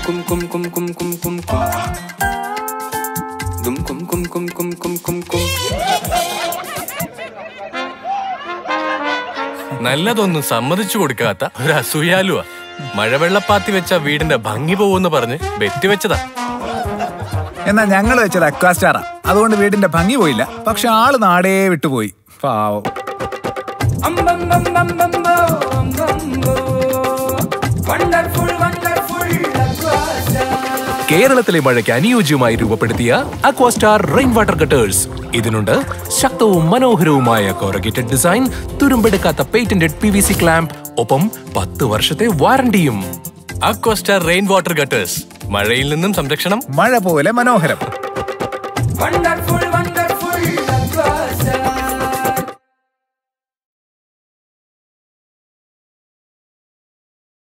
kum kum kum kum kum kum kum. Dum kum kum kum kum kum kum kum. നല്ലതൊന്നും സമ്മതിച്ചു കൊടുക്കാത്ത ഒരു അസൂയാലുവാ മഴവെള്ളപ്പാത്തി വെച്ച വീടിന്റെ ഭംഗി പോവെന്ന് പറഞ്ഞ് ബെറ്റ് വെച്ചതാ എന്നാ ഞങ്ങൾ വെച്ചത് അക്വാസ്റ്റാറാ അതുകൊണ്ട് വീടിന്റെ ഭംഗി പോയില്ല പക്ഷെ ആള് നാടേ വിട്ടുപോയി പാവം Um bum bum bum bum bo, um bum bo. Wonderful, wonderful Aquastar. കേരളത്തിലെ മഴയ്ക്ക് അനുയോജ്യമായി രൂപപ്പെടുത്തിയ അക്വാസ്റ്റാർ റെയിൻ വാട്ടർ കട്ടേഴ്സ് ഇതിനുണ്ട് ശക്തവും മനോഹരവുമായ കോറഗേറ്റഡ് ഡിസൈൻ തുരുമ്പെടുക്കാത്ത patented P V C clamp ഒപ്പം പത്ത് വർഷത്തെ വാറണ്ടിയും അക്വസ്റ്റാർ റെയിൻ വാട്ടർ ഗട്ടേഴ്സ് മഴയിൽ നിന്നും സംരക്ഷണം മഴ പോലെ മനോഹരം Wonderful, wonderful